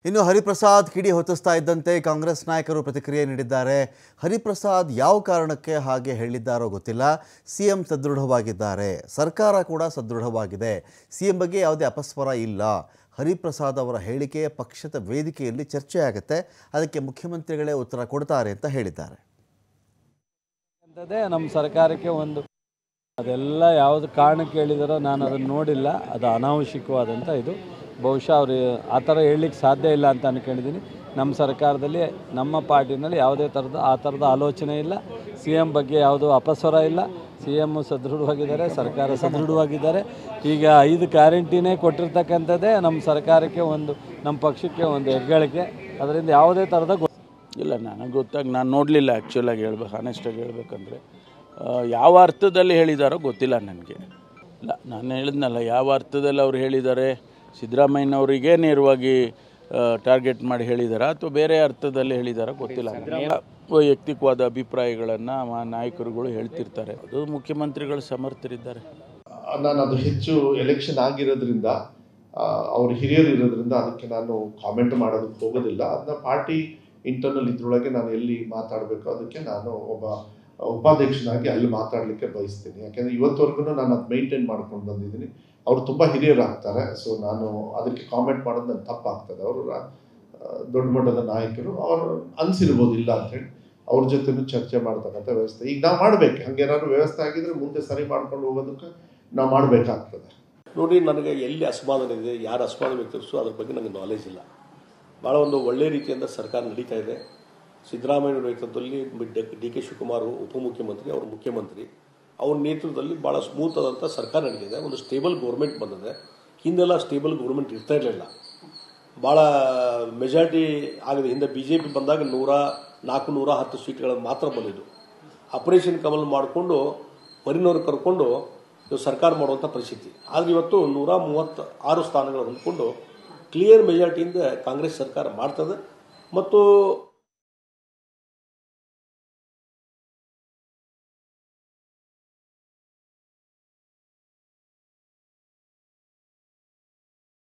ಇನ್ನು ಹರಿಪ್ರಸಾದ್ ಕಿಡಿ ಹೊತ್ತಿಸ್ತಾ ಇದ್ದಂತೆ ಕಾಂಗ್ರೆಸ್ ನಾಯಕರು ಪ್ರತಿಕ್ರಿಯೆ ನೀಡಿದ್ದಾರೆ ಹರಿಪ್ರಸಾದ್ ಯಾವ ಕಾರಣಕ್ಕೆ ಹಾಗೆ ಹೇಳಿದ್ದಾರೋ ಗೊತ್ತಿಲ್ಲ ಸಿಎಂ ಸದೃಢವಾಗಿದ್ದಾರೆ ಸರ್ಕಾರ ಕೂಡ ಸದೃಢವಾಗಿದೆ ಸಿಎಂ ಬಗ್ಗೆ ಯಾವುದೇ ಅಪಸ್ವರ ಇಲ್ಲ ಹರಿಪ್ರಸಾದ್ ಅವರ ಹೇಳಿಕೆ ಪಕ್ಷದ ವೇದಿಕೆಯಲ್ಲಿ ಚರ್ಚೆ ಆಗುತ್ತೆ ಅದಕ್ಕೆ ಮುಖ್ಯಮಂತ್ರಿಗಳೇ ಉತ್ತರ ಕೊಡ್ತಾರೆ ಅಂತ ಹೇಳಿದ್ದಾರೆ ಅಂಥದ್ದೇ ನಮ್ಮ ಸರ್ಕಾರಕ್ಕೆ ಒಂದು ಅದೆಲ್ಲ ಯಾವುದು ಕಾರಣಕ್ಕೆ ಹೇಳಿದಾರೋ ನಾನು ಅದನ್ನು ನೋಡಿಲ್ಲ ಅದು ಅನಾವಶ್ಯಕವಾದಂಥ ಇದು ಬಹುಶಃ ಅವರು ಆ ಥರ ಹೇಳಲಿಕ್ಕೆ ಸಾಧ್ಯ ಇಲ್ಲ ಅಂತ ಅನ್ಕೊಂಡಿದ್ದೀನಿ ನಮ್ಮ ಸರ್ಕಾರದಲ್ಲಿ ನಮ್ಮ ಪಾರ್ಟಿನಲ್ಲಿ ಯಾವುದೇ ಥರದ ಆ ಥರದ ಆಲೋಚನೆ ಇಲ್ಲ ಸಿ ಎಮ್ ಬಗ್ಗೆ ಯಾವುದೂ ಅಪಸ್ವರ ಇಲ್ಲ ಸಿ ಎಮ್ ಸದೃಢವಾಗಿದ್ದಾರೆ ಸರ್ಕಾರ ಸದೃಢವಾಗಿದ್ದಾರೆ ಈಗ ಐದು ಗ್ಯಾರಂಟಿನೇ ಕೊಟ್ಟಿರ್ತಕ್ಕಂಥದ್ದೇ ನಮ್ಮ ಸರ್ಕಾರಕ್ಕೆ ಒಂದು ನಮ್ಮ ಪಕ್ಷಕ್ಕೆ ಒಂದು ಹೆಗ್ಗಳಿಕೆ ಅದರಿಂದ ಯಾವುದೇ ಥರದ ಗೊ- ಇಲ್ಲ ನನಗೆ ಗೊತ್ತಾಗಿ ನಾನು ನೋಡಲಿಲ್ಲ ಆ್ಯಕ್ಚುಲಾಗಿ ಹೇಳ್ಬೇಕು ಹಾನೆಸ್ಟಾಗಿ ಹೇಳ್ಬೇಕಂದ್ರೆ ಆ, ಯಾವ ಅರ್ಥದಲ್ಲಿ ಹೇಳಿದಾರೋ ಗೊತ್ತಿಲ್ಲ ನನಗೆ ಇಲ್ಲ ನಾನು ಹೇಳಿದ್ನಲ್ಲ ಯಾವ ಅರ್ಥದಲ್ಲಿ ಅವ್ರು ಹೇಳಿದ್ದಾರೆ ಸಿದ್ದರಾಮಯ್ಯನವರಿಗೆ ನೇರವಾಗಿ ಟಾರ್ಗೆಟ್ ಮಾಡಿ ಹೇಳಿದಾರಾ ಅಥವಾ ಬೇರೆ ಅರ್ಥದಲ್ಲಿ ಹೇಳಿದಾರೋ ಗೊತ್ತಿಲ್ಲ ನನಗೆ. ವೈಯಕ್ತಿಕವಾದ ಅಭಿಪ್ರಾಯಗಳನ್ನು ನಾಯಕರುಗಳು ಹೇಳ್ತಿರ್ತಾರೆ ಅದು ಮುಖ್ಯಮಂತ್ರಿಗಳು ಸಮರ್ಥರಿದ್ದಾರೆ ನಾನು ಅದು ಹೆಚ್ಚು ಎಲೆಕ್ಷನ್ ಆಗಿರೋದ್ರಿಂದ ಅವ್ರ ಹಿರಿಯರು ಇರೋದ್ರಿಂದ ಅದಕ್ಕೆ ನಾನು ಕಾಮೆಂಟ್ ಮಾಡೋದಕ್ಕೆ ಹೋಗೋದಿಲ್ಲ ಅದನ್ನ ಪಾರ್ಟಿ ಇಂಟರ್ನಲ್ ಇದ್ರೊಳಗೆ ನಾನು ಎಲ್ಲಿ ಮಾತಾಡಬೇಕು ಅದಕ್ಕೆ ನಾನು ಒಬ್ಬ ಉಪಾಧ್ಯಕ್ಷನಾಗಿ ಅಲ್ಲಿ ಮಾತಾಡಲಿಕ್ಕೆ ಬಯಸ್ತೀನಿ ಯಾಕೆಂದರೆ ಇವತ್ತವರೆಗೂ ನಾನು ಅದು ಮೇಂಟೈನ್ ಮಾಡ್ಕೊಂಡು ಬಂದಿದ್ದೀನಿ ಅವರು ತುಂಬ ಹಿರಿಯರು ಆಗ್ತಾರೆ ಸೊ ನಾನು ಅದಕ್ಕೆ ಕಾಮೆಂಟ್ ಮಾಡೋದು ನನ್ನ ತಪ್ಪಾಗ್ತದೆ ಅವರು ದೊಡ್ಡ ಮಟ್ಟದ ನಾಯಕರು ಅವರು ಅನಿಸಿರ್ಬೋದು ಇಲ್ಲ ಅಂತೇಳಿ ಅವ್ರ ಜೊತೆನೂ ಚರ್ಚೆ ಮಾಡ್ತಕ್ಕಂಥ ವ್ಯವಸ್ಥೆ ಈಗ ನಾವು ಮಾಡಬೇಕು ಹಂಗೇನಾದ್ರು ವ್ಯವಸ್ಥೆ ಆಗಿದ್ರೆ ಮುಂದೆ ಸರಿ ಮಾಡ್ಕೊಂಡು ಹೋಗೋದಕ್ಕೆ ನಾವು ಮಾಡಬೇಕಾಗ್ತದೆ ನೋಡಿ ನನಗೆ ಎಲ್ಲಿ ಅಸಮಾಧಾನ ಇದೆ ಯಾರು ಅಸಮಾಧಾನ ವ್ಯಕ್ತಪಡಿಸೋ ಅದ್ರ ಬಗ್ಗೆ ನನಗೆ ನಾಲೆಜ್ ಇಲ್ಲ ಭಾಳ ಒಂದು ಒಳ್ಳೆಯ ರೀತಿಯಿಂದ ಸರ್ಕಾರ ನಡೀತಾ ಇದೆ ಸಿದ್ದರಾಮಯ್ಯ ನೇತೃತ್ವದಲ್ಲಿ ಡಿ ಕೆ ಶಿವಕುಮಾರ್ ಉಪಮುಖ್ಯಮಂತ್ರಿ ಅವರು ಮುಖ್ಯಮಂತ್ರಿ ಅವ್ರ ನೇತೃತ್ವದಲ್ಲಿ ಭಾಳ ಸ್ಮೂತ್ ಆದಂಥ ಸರ್ಕಾರ ನಡೆದಿದೆ ಒಂದು ಸ್ಟೇಬಲ್ ಗೌರ್ಮೆಂಟ್ ಬಂದಿದೆ ಹಿಂದೆಲ್ಲ ಸ್ಟೇಬಲ್ ಗೌರ್ಮೆಂಟ್ ಇರ್ತಾ ಇರಲಿಲ್ಲ ಭಾಳ ಮೆಜಾರಿಟಿ ಆಗಿದೆ ಹಿಂದೆ ಬಿ ಜೆ ಪಿ ಬಂದಾಗ ನೂರ ನಾಲ್ಕು ನೂರ ಹತ್ತು ಸೀಟ್ಗಳು ಮಾತ್ರ ಬಂದಿದ್ದು ಆಪರೇಷನ್ ಕಮಲ್ ಮಾಡಿಕೊಂಡು ಪರಿನವರು ಕರ್ಕೊಂಡು ಇವು ಸರ್ಕಾರ ಮಾಡುವಂಥ ಪರಿಸ್ಥಿತಿ ಆದರೆ ಇವತ್ತು ನೂರ ಮೂವತ್ತ ಆರು ಸ್ಥಾನಗಳು ಹೊಂದ್ಕೊಂಡು ಕ್ಲಿಯರ್ ಮೆಜಾರಿಟಿಯಿಂದ ಕಾಂಗ್ರೆಸ್ ಸರ್ಕಾರ ಮಾಡ್ತದೆ ಮತ್ತು